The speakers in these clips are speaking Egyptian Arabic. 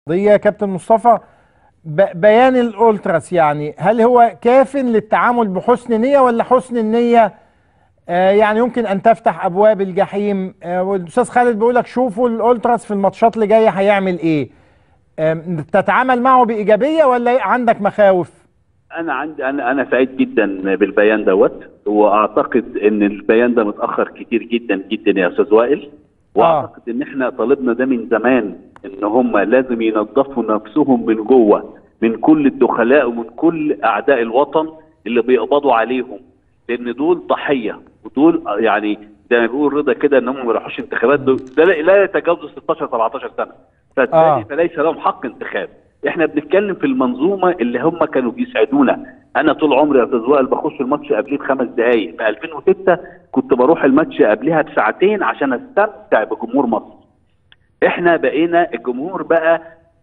قضيه يا كابتن مصطفى ب- بيان الالتراس يعني هل هو كاف للتعامل بحسن نيه ولا حسن النيه آه يعني يمكن ان تفتح ابواب الجحيم آه والاستاذ خالد بيقول لك شوفوا الالتراس في الماتشات اللي جايه هيعمل ايه آم، تتعامل معه بايجابيه ولا عندك مخاوف انا عندي انا انا سعيد جدا بالبيان دوت واعتقد ان البيان ده متاخر كتير جدا جدا يا استاذ وائل واعتقد ان احنا طالبنا ده من زمان ان هم لازم ينظفوا نفسهم من جوه من كل الدخلاء ومن كل اعداء الوطن اللي بيقبضوا عليهم لان دول ضحيه ودول يعني زي ما بيقول رضا كده ان هم ما راحوش انتخابات دول ده لا- لا يتجاوزوا 16 17 سنه فبالتالي آه. فليس لهم حق انتخاب احنا بنتكلم في المنظومه اللي هم كانوا بيسعدونا انا طول عمري يا استاذ وائل بخش الماتش قبليه بخمس دقائق في 2006 كنت بروح الماتش قبلها بساعتين عشان استمتع بجمهور مصر احنا بقينا الجمهور بقى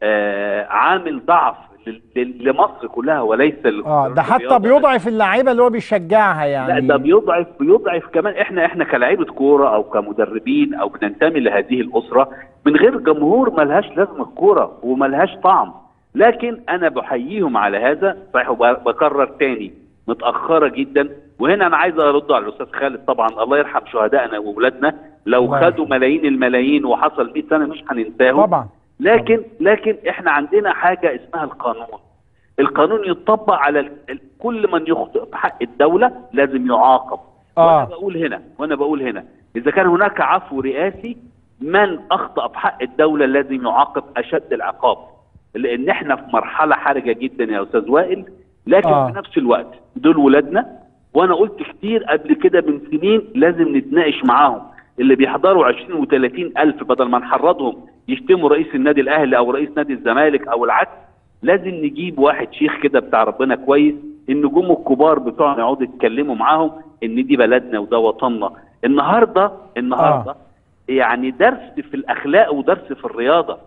آه عامل ضعف لل- لل- لمصر كلها وليس لل- اه ده حتى للرياضة. بيضعف اللعيبه اللي هو بيشجعها لا يعني ده بيضعف بيضعف كمان احنا احنا كلاعيبه كوره او كمدربين او بننتمي لهذه الاسره من غير جمهور ملهاش لازمه الكوره وملهاش طعم لكن انا بحييهم على هذا صحيح وبكرر تاني متاخره جدا وهنا انا عايز ارد على الاستاذ خالد طبعا الله يرحم شهدائنا واولادنا لو الله خدوا ملايين الملايين وحصل 100 سنه مش هننساهم طبعا لكن لكن احنا عندنا حاجه اسمها القانون القانون يطبق على ال- ال- كل من يخطئ بحق الدوله لازم يعاقب آه. وانا بقول هنا وانا بقول هنا اذا كان هناك عفو رئاسي من اخطا بحق الدوله لازم يعاقب اشد العقاب لان احنا في مرحله حرجه جدا يا استاذ وائل لكن آه. في نفس الوقت دول ولادنا وانا قلت كتير قبل كده من سنين لازم نتناقش معاهم اللي بيحضروا 20 و30 الف بدل ما نحرضهم يشتموا رئيس النادي الاهلي او رئيس نادي الزمالك او العكس لازم نجيب واحد شيخ كده بتاع ربنا كويس النجوم الكبار بتوعنا يقعدوا يتكلموا معاهم ان دي بلدنا وده وطننا النهارده النهارده آه. يعني درس في الاخلاق ودرس في الرياضه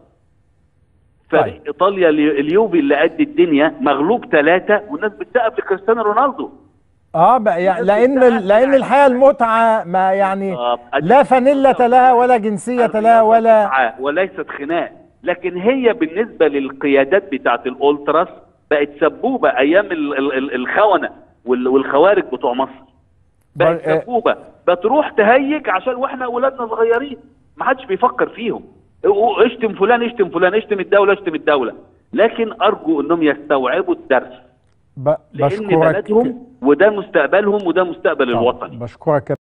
فريق طيب. ايطاليا اليو- اليوفي اللي قد الدنيا مغلوب ثلاثه والناس بتسقف لكريستيانو رونالدو اه بقى يعني لان لان الحقيقه المتعه ما يعني آه، لا فانيلة لها ولا جنسيه لها ولا متعة وليست خناق لكن هي بالنسبه للقيادات بتاعت الالتراس بقت سبوبه ايام ال- ال- ال- الخونه وال- والخوارج بتوع مصر بقت بر- آه. سبوبه بتروح تهيج عشان واحنا اولادنا صغيرين ما حدش بيفكر فيهم او- اشتم فلان اشتم فلان اشتم الدوله اشتم الدوله لكن ارجو انهم يستوعبوا الدرس ب- لان بشكرك بلدهم وده مستقبلهم وده مستقبل الوطني بشكرك